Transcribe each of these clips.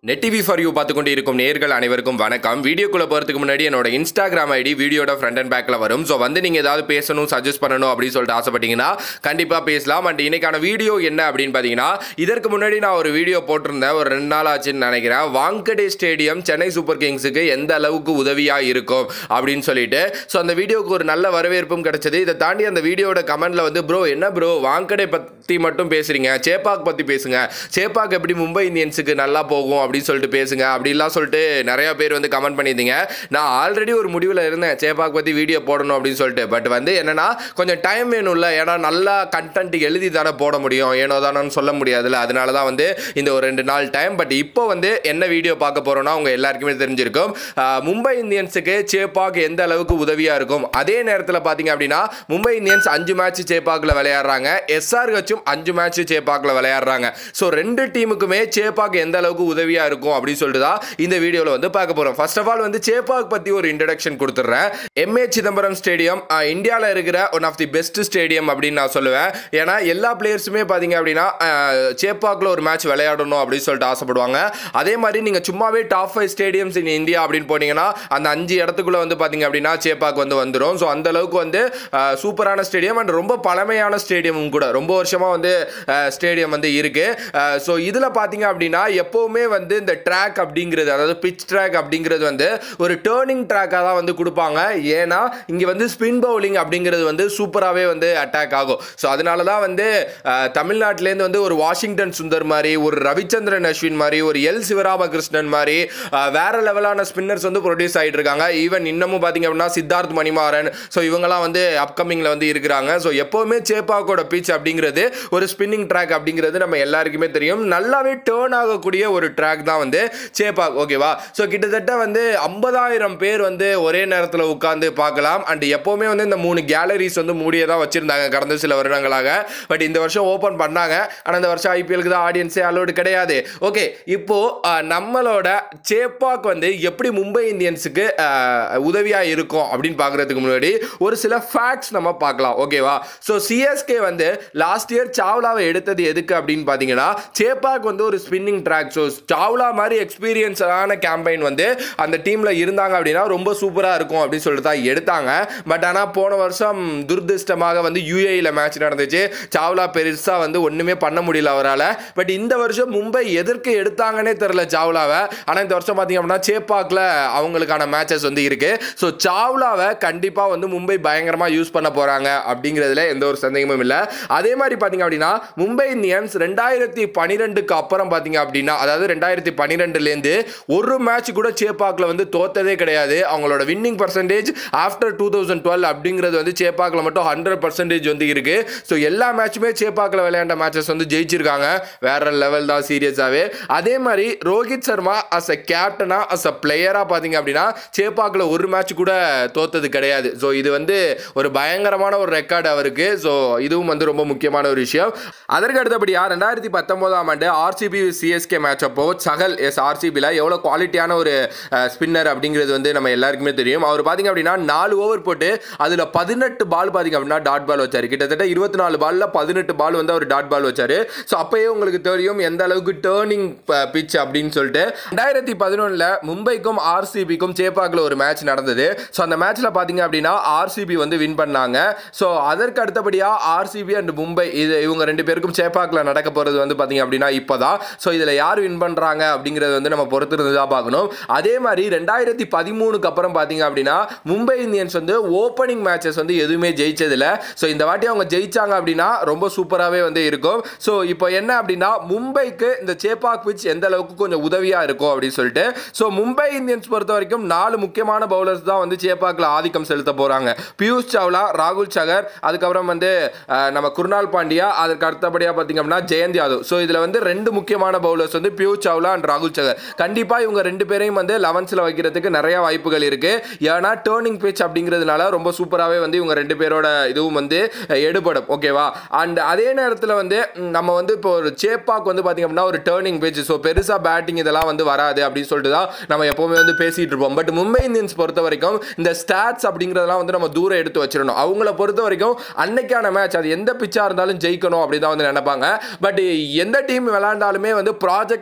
net TV for you பார்த்து கொண்டு இருக்கும் நேர்கள் அனைவருக்கும் வணக்கம் வீடியோக்குள்ள போகிறதுக்கு முன்னாடி என்னோட இன்ஸ்டாகிராம் ஐடி வீடியோட ஃப்ரண்ட் அண்ட் பேக்கில் வரும் ஸோ வந்து நீங்கள் ஏதாவது பேசணும் சஜஸ்ட் பண்ணணும் அப்படின்னு சொல்லிட்டு ஆசைப்பட்டீங்கன்னா கண்டிப்பாக பேசலாம் அண்ட் இன்னைக்கான வீடியோ என்ன அப்படின்னு பார்த்தீங்கன்னா இதற்கு முன்னாடி நான் ஒரு வீடியோ போட்டிருந்தேன் ஒரு ரெண்டு நாள் ஆச்சுன்னு நினைக்கிறேன் வாங்கடே ஸ்டேடியம் சென்னை சூப்பர் கிங்ஸுக்கு எந்த அளவுக்கு உதவியாக இருக்கும் அப்படின்னு சொல்லிட்டு ஸோ அந்த வீடியோவுக்கு ஒரு நல்ல வரவேற்பும் கிடைச்சது இதை தாண்டி அந்த வீடியோட கமெண்ட்ல வந்து ப்ரோ என்ன ப்ரோ வாங்கடே பற்றி மட்டும் பேசுறீங்க சேப்பாக் பற்றி பேசுங்க சேப்பாக் எப்படி மும்பை இந்தியன்ஸுக்கு நல்லா போகும் அப்படின்னு சொல்லிட்டு பேசுங்க அப்படிலாம் சொல்லிட்டு நிறைய பேர் வந்து கமெண்ட் பண்ணியிருந்தீங்க நான் ஆல்ரெடி ஒரு முடிவில் இருந்தேன் சேப்பாக் பற்றி வீடியோ போடணும் அப்படின்னு சொல்லிட்டு பட் வந்து என்னன்னா கொஞ்சம் டைம் வேணும்ல ஏன்னா நல்லா கண்டென்ட் எழுதி தானே போட முடியும் ஏனோ தானோன்னு சொல்ல முடியாதுல்ல அதனால தான் வந்து இந்த ஒரு ரெண்டு நாள் டைம் பட் இப்போ வந்து என்ன வீடியோ பார்க்க போகிறோம்னா உங்க எல்லாருக்குமே தெரிஞ்சிருக்கும் ஆஹ் மும்பை இந்தியன்ஸுக்கு சேப்பாக் எந்த அளவுக்கு உதவியாக இருக்கும் அதே நேரத்தில் பார்த்தீங்க அப்படின்னா மும்பை இந்தியன்ஸ் அஞ்சு மேட்ச் சேப்பாக்கில் விளையாடுறாங்க எஸ்ஆர்ஹெச்சும் அஞ்சு மேட்ச் சேப்பாக்கில் விளையாடுறாங்க ஸோ ரெண்டு டீமுக்குமே சேப்பாக் எந்த அளவுக்கு உதவியாக இருக்கும் அப்படின்னு சொல்லிட்டு தான் இந்த வீடியோவில் வந்து பார்க்க போகிறோம் ஃபர்ஸ்ட் ஆஃப் ஆல் வந்து சேப்பாக் பற்றி ஒரு இன்ட்ரடக்ஷன் கொடுத்துட்றேன் எம்ஏ சிதம்பரம் ஸ்டேடியம் இந்தியாவில் இருக்கிற one of the best stadium அப்படின்னு நான் சொல்லுவேன் ஏன்னா எல்லா பிளேயர்ஸுமே பார்த்தீங்க அப்படின்னா அஹ், சேப்பாக்கில் ஒரு மேட்ச் விளையாடணும் அப்படின்னு சொல்லிட்டு ஆசைப்படுவாங்க அதே மாதிரி நீங்கள் சும்மாவே top five stadiums in India அப்படின்னு போனீங்கன்னா அந்த அஞ்சு இடத்துக்குள்ள வந்து பார்த்தீங்க அப்படின்னா சேப்பாக் வந்து வந்துடும் ஸோ அந்த அளவுக்கு வந்து அஹ், சூப்பரான ஸ்டேடியம் அண்ட் ரொம்ப பழமையான ஸ்டேடியமும் கூட ரொம்ப வருஷமாக வந்து ஸ்டேடியம் வந்து இருக்கு ஸோ இதில் பார்த்தீங்க அப்படின்னா எப்போவுமே வந்து இந்த ட்ராக் அப்படிங்கிறது அதாவது பிச் ட்ராக் அப்படிங்கிறது வந்து ஒரு டேர்னிங் ட்ராக்காக தான் வந்து கொடுப்பாங்க ஏன்னா இங்கே வந்து ஸ்பின் பவுலிங் அப்படிங்கிறது வந்து சூப்பராகவே வந்து அட்டாக் ஆகும் ஸோ அதனால தான் வந்து அஹ், தமிழ்நாட்டிலேருந்து வந்து ஒரு வாஷிங்டன் சுந்தர் மாதிரி ஒரு ரவிச்சந்திரன் அஸ்வின் மாதிரி ஒரு எல் சிவராமகிருஷ்ணன் மாதிரி அஹ், வேற லெவலான ஸ்பின்னர்ஸ் வந்து ப்ரொடியூஸ் ஆகிட்டு இருக்காங்க ஈவன் இன்னமும் பார்த்தீங்க அப்படின்னா சித்தார்த் மணிமாறன் ஸோ இவங்கெல்லாம் வந்து அப்கமிங்கில் வந்து இருக்கிறாங்க ஸோ எப்போவுமே சேப்பாக்கோட பீச் அப்படிங்கிறது ஒரு ஸ்பின்னிங் ட்ராக் அப்படிங்கிறது நம்ம எல்லாருக்குமே தெரியும் நல்லாவே டேர்ன் ஆகக்கூடிய ஒரு ட்ராக் தான் வந்து சேப்பாக் ஓகேவா ஸோ கிட்டத்தட்ட வந்து ஐம்பதாயிரம் பேர் வந்து ஒரே நேரத்தில் உட்காந்து பார்க்கலாம் அண்ட் எப்போவுமே வந்து இந்த மூணு கேலரிஸ் வந்து மூடியே தான் வச்சுருந்தாங்க கடந்த சில வருடங்களாக பட் இந்த வருஷம் ஓப்பன் பண்ணாங்க ஆனால் இந்த வருஷம் ஐபிஎலுக்கு தான் ஆடியன்ஸே அலோடு கிடையாது ஓகே இப்போ அஹ், நம்மளோட சேப்பாக் வந்து எப்படி மும்பை இந்தியன்ஸுக்கு உதவியாக இருக்கும் அப்படின்னு பார்க்குறதுக்கு முன்னாடி ஒரு சில ஃபேக்ட்ஸ் நம்ம பார்க்கலாம் ஓகேவா ஸோ சிஎஸ்கே வந்து லாஸ்ட் இயர் சாவ்லாவை எடுத்தது எதுக்கு அப்படின்னு பார்த்தீங்கன்னா சேப்பாக் வந்து ஒரு ஸ்பின்னிங் ட்ராக் ஸோ சாவ்லா மாதிரி எக்ஸ்பீரியன்ஸான கேம்பெயின் வந்து அந்த டீமில் இருந்தாங்க அப்படின்னா ரொம்ப சூப்பராக இருக்கும் அப்படின்னு சொல்லிட்டு தான் எடுத்தாங்க பட் ஆனால் போன வருஷம் துர்திருஷ்டமாக வந்து யூஏயில் மேட்ச் நடந்துச்சு சாவ்லா பெருசாக வந்து ஒன்றுமே பண்ண முடியல அவரால் பட் இந்த வருஷம் மும்பை எதற்கு எடுத்தாங்கன்னே தெரில சாவ்லாவை ஆனால் இந்த வருஷம் பார்த்தீங்க அப்படின்னா சேப்பாக்கில் அவங்களுக்கான மேட்சஸ் வந்து இருக்கு ஸோ சாவ்லாவை கண்டிப்பாக வந்து மும்பை பயங்கரமாக யூஸ் பண்ண போகிறாங்க அப்படிங்கிறதுல எந்த ஒரு சந்தேகமும் இல்லை அதே மாதிரி பார்த்தீங்க அப்படின்னா மும்பை இந்தியன்ஸ் ரெண்டாயிரத்தி பன்னிரெண்டுக்கு அப்புறம் பார்த்தீங்க அப்படின்னா அதாவது ரெண்டாயிரத்தி பன்னிரெண்டுலேருந்து ஒரு மேட்ச் கூட சேப்பாக்கில் வந்து தோத்ததே கிடையாது அவங்களோட winning percentage after two thousand twelve அப்படிங்கிறது வந்து சேப்பாக்கில் மட்டும் ஹண்ட்ரட் பர்சன்டேஜ் வந்து இருக்கு ஸோ எல்லா மேட்சுமே சேப்பாக்கில் விளையாண்ட மேட்சஸ் வந்து ஜெயிச்சிருக்காங்க வேற லெவல் தான் சீரியஸாகவே அதே மாதிரி ரோஹித் சர்மா அஸ் அ கேப்டனா அஸ் அ பிளேயராக பார்த்தீங்க அப்படின்னா சேப்பாக்கில் ஒரு மேட்ச் கூட தோத்தது கிடையாது ஸோ இது வந்து ஒரு பயங்கரமான ஒரு ரெக்கார்டு அவருக்கு ஸோ இதுவும் வந்து ரொம்ப முக்கியமான ஒரு விஷயம் அதற்கு அடுத்தபடியா ரெண்டாயிரத்தி பத்தொன்பதாம் ஆண்டு ஆர்சிபி சிஎஸ்கே மேட்ச் அப்போ சகல் எஸ் ஆர்சிபியில் எவ்வளோ குவாலிட்டியான ஒரு ஸ்பின்னர் அப்படிங்கிறது வந்து நம்ம எல்லாருக்குமே தெரியும் அவர் பார்த்தீங்க அப்படின்னா நாலு ஓவர் போட்டு அதில் பதினெட்டு பால் பார்த்தீங்க அப்படின்னா டாட் பால் வச்சார் கிட்டத்தட்ட இருபத்தி நாலு பாலில் பதினெட்டு பால் வந்து அவர் டாட் பால் வச்சார் ஸோ அப்போயே உங்களுக்கு தெரியும் எந்த அளவுக்கு டேர்னிங் பிச் அப்படின்னு சொல்லிட்டு ரெண்டாயிரத்தி பதினொன்றில் மும்பைக்கும் ஆர்சிபிக்கும் சேப்பாக்கில் ஒரு மேட்ச் நடந்தது ஸோ அந்த மேட்ச்சில் பார்த்தீங்க அப்படின்னா ஆர்சிபி வந்து வின் பண்ணாங்க ஸோ அதற்கு அடுத்தபடியாக ஆர்சிபி அண்ட் மும்பை இது இவங்க ரெண்டு பேருக்கும் சேப்பாக்கில் நடக்க போகிறது வந்து பார்த்தீங்க அப்படின்னா இப்போ தான் ஸோ இதில் யார் வின் பண்ணுறாங்க அப்படிங்கிறது வந்து நம்ம பொறுத்திருந்து தான் பார்க்கணும் அதே மாதிரி ரெண்டாயிரத்தி பதிமூணுக்கு அப்புறம் பார்த்தீங்க அப்படின்னா மும்பை இந்தியன்ஸ் வந்து ஓப்பனிங் மேட்சஸ் வந்து எதுவுமே ஜெயிச்சதில்ல ஸோ இந்த வாட்டி அவங்க ஜெயிச்சாங்க அப்படின்னா ரொம்ப சூப்பராகவே வந்து இருக்கும் ஸோ இப்போ என்ன அப்படின்னா மும்பைக்கு இந்த சேப்பாக் பிச் எந்த அளவுக்கு கொஞ்சம் உதவியாக இருக்கும் அப்படின்னு சொல்லிட்டு ஸோ மும்பை இந்தியன்ஸ் பொறுத்த வரைக்கும் நாலு முக்கியமான பவுலர்ஸ் தான் வந்து சேப்பாக்கில் ஆதிக்கம் செலுத்த போகிறாங்க பியூஷ் சாவ்லா ராகுல் சகர் அதுக்கப்புறம் வந்து அஹ், நம்ம குருணால் பாண்டியா அதுக்கு அடுத்தபடியாக பார்த்தீங்க அப்படின்னா ஜெயந்த் யாதவ் ஸோ இதில் வந்து ரெண்டு முக்கியமான பவுலர்ஸ் வந்து பியூஷ் சாவ்லா அண்ட் ராகுல் சகர் கண்டிப்பாக இவங்க ரெண்டு பேரையும் வந்து லெவன்ஸில் வைக்கிறதுக்கு நிறைய வாய்ப்புகள் இருக்கு ஏன்னா டேர்னிங் பிச் அப்படிங்கிறதுனால ரொம்ப சூப்பராகவே வந்து இவங்க ரெண்டு பேரோட இதுவும் வந்து அஹ், எடுபடும் ஓகேவா அண்ட் அதே நேரத்தில் வந்து ம், நம்ம வந்து இப்போ ஒரு சேப்பாக் வந்து பார்த்தீங்க அப்படின்னா ஒரு டேர்னிங் பிச் ஸோ பெருசாக பேட்டிங் இதெல்லாம் வந்து வராது அப்படின்னு சொல்லிட்டு தான் நம்ம எப்போவுமே வந்து பேசிட்டு இருப்போம் பட் மும்பை இந்தியன்ஸ் பொறுத்த வரைக்கும் இந்த ஸ்டாட்ஸ் அப்படிங்கிறதெல்லாம் வந்து நம்ம தூரம் எடுத்து வச்சிடணும் அவங்கள பொறுத்த வரைக்கும் அன்னைக்கான மேட்ச் அது எந்த பிச்சாக இருந்தாலும் ஜெயிக்கணும் அப்படி தான் வந்து நினைப்பாங்க பட் எந்த டீம் விளையாண்டாலுமே வந்து ப்ராஜெக்ட் ஸ்கோர்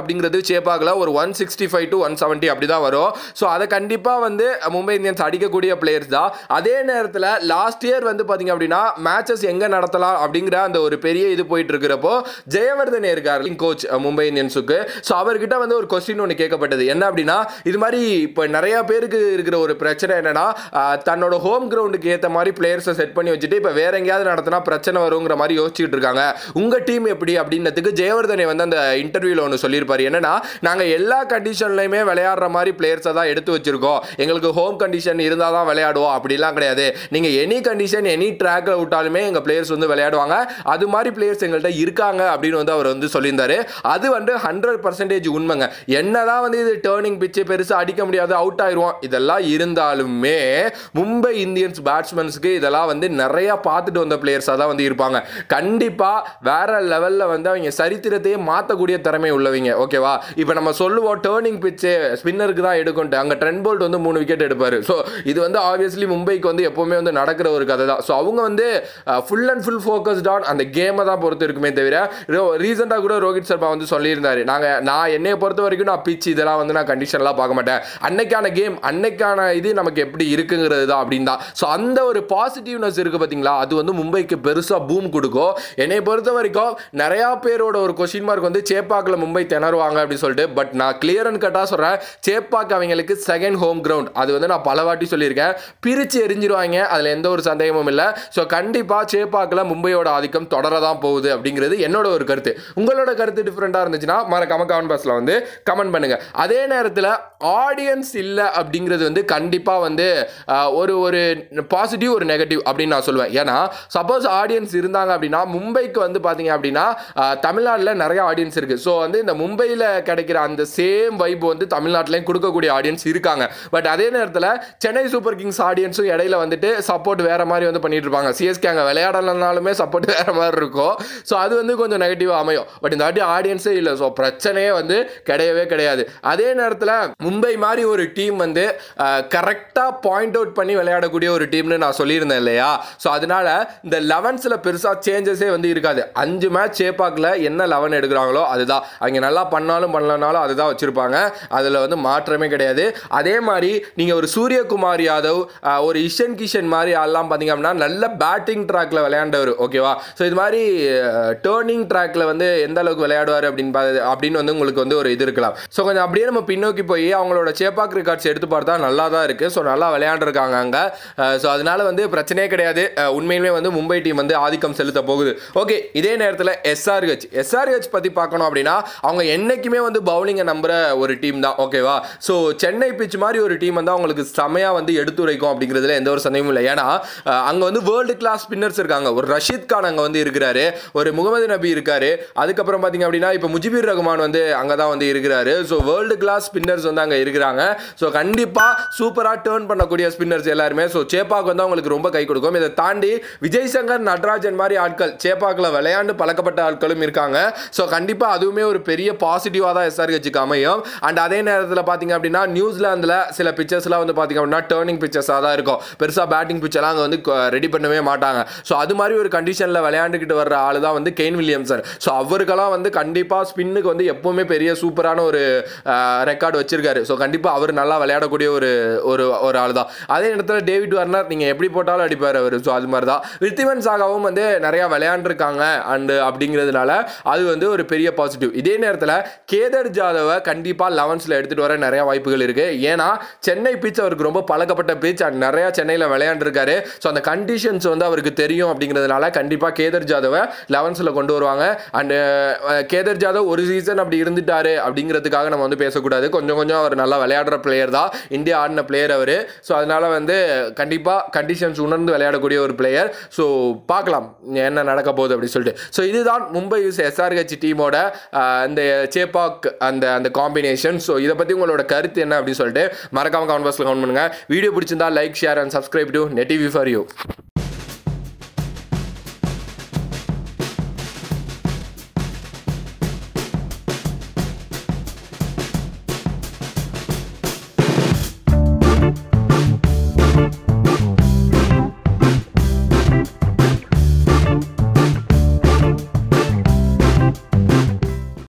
அப்படிங்கிறது சேப்பாக்கில் ஒரு one sixty five to one seventy அப்படி தான் வரும் ஸோ அதை கண்டிப்பாக வந்து மும்பை இந்தியன்ஸ் அடிக்கக்கூடிய பிளேயர்ஸ் தான் அதே நேரத்தில் லாஸ்ட் இயர் வந்து பார்த்தீங்க அப்படின்னா மேட்சஸ் எங்கே நடத்தலாம் அப்படிங்கிற அந்த ஒரு பெரிய இது போயிட்டு இருக்கிறப்போ ஜெயவர்தன் இருக்கார் கோச் மும்பை இந்தியன்ஸுக்கு ஸோ அவர்கிட்ட வந்து ஒரு கொஸ்டின் ஒன்று கேட்கப்பட்டது என்ன அப்படின்னா இது மாதிரி இப்போ நிறைய பேருக்கு இருக்கிற ஒரு பிரச்சனை என்னன்னா ஆஹ், தன்னோட ஹோம் கிரவுண்டுக்கு ஏற்ற மாதிரி பிளேயர்ஸை செட் பண்ணி வச்சுட்டு இப்போ வேற எங்கேயாவது நடத்தினா பிரச்சனை வருங்கிற மாதிரி யோசிச்சுட்டு இருக்காங்க உங்க டீம் எப்படி அப்படின்றதுக்கு ஜெயவர்தனை வந்து அந்த இன்டர்வியூல ஒன்று சொல்லியிருப்பாரு என்னன்னா நாங்கள் எல்லா கண்டிஷன்லையுமே விளையாடுற மாதிரி பிளேயர்ஸை தான் எடுத்து வச்சிருக்கோம் எங்களுக்கு ஹோம் கண்டிஷன் இருந்தால் தான் விளையாடுவோம் அப்படிலாம் கிடையாது நீங்கள் எனி கண்டிஷன் எனி ட்ராக்ல விட்டாலுமே எங்கள் பிளேயர்ஸ் வந்து விளையாடுவாங்க அது மாதிரி பிளேயர்ஸ் எங்கள்கிட்ட இருக்காங்க அப்படின்னு வந்து அவர் வந்து சொல்லியிருந்தாரு அது வந்து ஹண்ட்ரட் பர்சன்டேஜ் உண்மைங்க என்னதான் வந்து இது டேர்னிங் பிச்சு பெருசாக அடிக்க முடியாது அவுட் ஆயிடுவோம் இதெல்லாம் இருந்தாலுமே மும்பை இந்தியன்ஸ் பேட்ஸ்மேன்ஸ்க்கு இதெல்லாம் வந்து நிறைய பார்த்துட்டு வந்த பிளேயர்ஸாக தான் வந்து இருப்பாங்க கண்டிப்பாக வேற லெவலில் வந்து அவங்க சரித்திரத்தையே மாற்றக்கூடிய திறமை உள்ளவங்க ஓகேவா இப்போ நம்ம சொல்லுவோம் டேர்னிங் பிச்சு ஸ்பின்னருக்கு தான் எடுக்கும்ட்டு அங்கே ட்ரெண்ட் போல்ட் வந்து மூணு விக்கெட் எடுப்பார் ஸோ இது வந்து ஆப்வியஸ்லி மும்பைக்கு வந்து எப்போவுமே வந்து நடக்கிற ஒரு கதை தான் ஸோ அவங்க வந்து full and full focused on அந்த கேமை தான் பொறுத்து இருக்குமே தவிர ரீசெண்டாக கூட ரோஹித் சர்மா வந்து சொல்லியிருந்தாரு நாங்கள் நான் என்னைய பொறுத்த வரைக்கும் நான் பிச் இதெல்லாம் வந்து நான் கண்டிஷன்லாம் பார்க்க மாட்டேன் அன்னைக்கான கேம் அன்னைக்கான இது நமக்கு எப்படி இருக்குங்கிறது தான் அப்படின்னு தான் ஸோ அந்த ஒரு பாசிட்டிவ்னஸ் இருக்குது பார்த்தீங்களா அது வந்து மும்பைக்கு பெருசாக பூம் கொடுக்கும் என்னை பொறுத்த வரைக்கும் நிறையா பேரோட ஒரு கொஷின் மார்க் வந்து சேப்பாக்கில் மும்பை திணறுவாங்க அப்படின்னு சொல்லிட்டு பட் நான் கிளியர் அண்ட் கட்டாக சொல்கிறேன் சேப்பாக் அவங்களுக்கு செகண்ட் ஹோம் கிரவுண்ட் அது வந்து நான் பல வாட்டி சொல்லியிருக்கேன் பிரித்து எரிஞ்சிருவாங்க அதில் எந்த ஒரு சந்தேகமும் இல்லை ஸோ கண்டிப்பாக சேப்பாக்கில் மும்பையோட ஆதிக்கம் தொடர தான் போகுது அப்படிங்கிறது என்னோட ஒரு கருத்து உங்களோட கருத்து டிஃப்ரெண்ட்டாக இருந்துச்சுன்னா மறக்காம கமெண்ட் பாக்ஸில் வந்து கமெண்ட் பண்ணுங்க அதே நேரத்தில் ஆடியன்ஸ் இல்லை அப்படிங்கிறது வந்து கண்டிப்பாக வந்து ஆஹ், ஒரு ஒரு பாசிட்டிவ் ஒரு நெகட்டிவ் அப்படின்னு நான் சொல்லுவேன் ஏன்னா சப்போஸ் ஆடியன்ஸ் இருந்தாங்க அப்படின்னா மும்பைக்கு வந்து பார்த்தீங்க அப்படின்னா ஆஹ், தமிழ்நாட்டில் நிறைய ஆடியன்ஸ் இருக்குது ஸோ வந்து இந்த மும்பையில் கிடைக்கிற அந்த சேம் வைப் வந்து தமிழ்நாட்டிலையும் கொடுக்கக்கூடிய ஆடியன்ஸ் இருக்காங்க பட் அதே நேரத்தில் சென்னை சூப்பர் கிங்ஸ் ஆடியன்ஸும் இடையில வந்துட்டு சப்போர்ட் வேற மாதிரி வந்து பண்ணிட்டு இருப்பாங்க சிஎஸ்கே அங்கே விளையாடலனாலுமே சப்போர்ட் வேற மாதிரி இருக்கும் ஸோ அது வந்து கொஞ்சம் நெகட்டிவாக அமையும் பட் இந்த வாட்டி ஆடியன்ஸே இல்லை ஸோ பிரச்சனையே வந்து கிடையவே கிடையாது அதே நேரத்தில் மும்பை மாதிரி ஒரு டீம் வந்து கரெக்டாக பாயிண்ட் அவுட் பண்ணி விளையாடக்கூடிய ஒரு டீம்னு நான் சொல்லியிருந்தேன் இல்லையா ஸோ அதனால இந்த லெவன்ஸில் பெருசாக சேஞ்சஸே வந்து இருக்காது அஞ்சு மேட்ச் சேப்பாக்கில் என்ன லெவன் எடுக்கிறாங்களோ அதுதான் அவங்க நல்லா பண்ணாலும் பண்ணலனாலும் அதுதான் வச்சுருப்பாங்க அதில் வந்து மாற்றமே கிடையாது அதே மாதிரி நீங்கள் ஒரு சூரியகுமார் யாதவ் ஆஹ், ஒரு இஷன் கிஷன் மாதிரி ஆள்லாம் பார்த்தீங்க அப்படின்னா நல்ல பேட்டிங் ட்ராக்ல விளையாண்டவர் ஓகேவா ஸோ இது மாதிரி டேர்னிங் ட்ராக்ல வந்து எந்த அளவுக்கு விளையாடுவார் அப்படின்னு பா- அப்படின்னு வந்து உங்களுக்கு வந்து ஒரு இது இருக்கலாம் ஸோ கொஞ்சம் அப்படியே நம்ம பின்னோக்கி போய் அவங்களோட சேப்பாக் ரெக்கார்ட்ஸ் எடுத்து பார்த்தா நல்லா தான் இருக்குது ஸோ நல்லா விளையாண்டுருக்காங்க அங்கே ஸோ அதனால வந்து பிரச்சனையே கிடையாது அஹ், உண்மையிலுமே வந்து மும்பை டீம் வந்து ஆதிக்கம் செலுத்த போகுது ஓகே இதே நேரத்தில் எஸ்ஆர்ஹெச் எஸ்ஆர்ஹெச் பற்றி பார்க்கணும் அப்படின்னா அவங்க என்னைக்குமே வந்து பவுலிங்கை நம்புற ஒரு டீம் தான் ஓகேவா ஸோ சென்னை பிச் மாதிரி ஒரு டீம் வந்து அவங்களுக்கு செமையாக வந்து எடுத்துரைக்கும் அப்படிங்கிறதுல எந்த ஒரு சந்தேகமும் இல்லை ஏன்னா அங்கே வந்து வேர்ல்டு கிளாஸ் ஸ்பின்னர்ஸ் இருக்காங்க ஒரு ரஷீத் கான் அங்கே வந்து இருக்கிறாரு ஒரு முகமது நபி இருக்காரு அதுக்கப்புறம் பார்த்தீங்க அப்படின்னா இப்போ முஜிபுர் ரஹ்மான் வந்து அங்கே தான் வந்து இருக்கிறாரு ஸோ வேர்ல்டு கிளாஸ் ஸ்பின்னர்ஸ் வந்து அங்கே இருக்கிறாங்க ஸோ கண்டிப்பாக சூப்பராக டேர்ன் பண்ணக்கூடிய ஸ்பின்னர்ஸ் எல்லாருமே ஸோ சேப்பாக் வந்து அவங்களுக்கு ரொம்ப கை கொடுக்கும் இதை தாண்டி விஜய் சங்கர் நடராஜன் மாதிரி ஆட்கள் சேப்பாக்கில் விளையாண்டு பழக்கப்பட்ட ஆட்களும் இருக்காங்க ஸோ கண்டிப்பாக அதுவுமே ஒரு பெரிய பாசிட்டிவாக தான் எஸ்ஆர்ஹெச்சுக்கு அமையும் அண்ட் அதே நேரத்தில் பார்த்தீங்க அப்படின்னா நியூசிலாந்தில் சில பிக்சர்ஸ்லாம் வந்து பார்த்தீங்க அப்படின்னா டேர்னிங் பிக்சர்ஸாக தான் இருக்கும் பெருசாக பேட்டிங் பிக்சர்லாம் அங்கே வந்து ரெடி பண்ணவே மாட்டாங்க ஸோ அது மாதிரி ஒரு கண்டிஷனில் விளையாண்டுக்கிட்டு வர்ற ஆள் தான் வந்து கெயின் வில்லியம்சன் ஸோ அவருக்கெல்லாம் வந்து கண்டிப்பாக ஸ்பின்னுக்கு வந்து எப்போவுமே பெரிய சூப்பரான ஒரு ரெக்கார்டு வச்சிருக்காரு ஸோ கண்டிப்பாக அவர் நல்லா விளையாடக்கூடிய ஒரு ஒரு ஒரு ஆள் தான் அதே நேரத்தில் டேவிட் வார்னர் நீங்கள் எப்படி போட்டாலும் அடிப்பார் அவர் ஸோ அது மாதிரி தான் ரித்திவன் சாகாவும் வந்து நிறையா விளையாண்டுருக்காங்க அண்டு அப்படிங்கிறதுனால அது வந்து ஒரு பெரிய பாசிட்டிவ் இதே நேரத்தில் கேதர் ஜாதவை கண்டிப்பாக லெவன்ஸில் எடுத்துகிட்டு வர நிறைய வாய்ப்புகள் இருக்குது ஏன்னா சென்னை பிச் அவருக்கு ரொம்ப பழக்கப்பட்ட பிச் அண்ட் நிறையா சென்னையில் விளையாண்டுருக்காரு ஸோ அந்த கண்டிஷன்ஸ் வந்து அவருக்கு தெரியும் அப்படிங்கிறதுனால கண்டிப்பாக கேதர் ஜாதவை லெவன்ஸில் கொண்டு வருவாங்க அண்டு கேதர் ஜாதவ் ஒரு சீசன் அப்படி இருந்துட்டாரு அப்படிங்கிறதுக்காக நம்ம வந்து பேசக்கூடாது கொஞ்சம் கொஞ்சம் அவர் நல்லா விளையாடுற பிளேயர் தான் இந்தியா ஆடின பிளேயர் அவர் ஸோ அதனால வந்து கண்டிப்பாக கண்டிஷன்ஸ் உணர்ந்து விளையாடக்கூடிய ஒரு பிளேயர் ஸோ பார்க்கலாம் என்ன நடக்க போகுது அப்படின்னு சொல்லிட்டு ஸோ இதுதான் மும்பை யூஸ் எஸ்ஆர்ஹெச் டீமோட அந்த சேப்பாக் அந்த அந்த காம்பினேஷன் ஸோ இதை பற்றி உங்களோட கருத்து என்ன அப்படின்னு சொல்லிட்டு மறக்காம கமெண்ட் பாக்ஸில் கமெண்ட் பண்ணுங்கள் வீடியோ பிடிச்சிருந்தா like share and subscribe to Nettv for you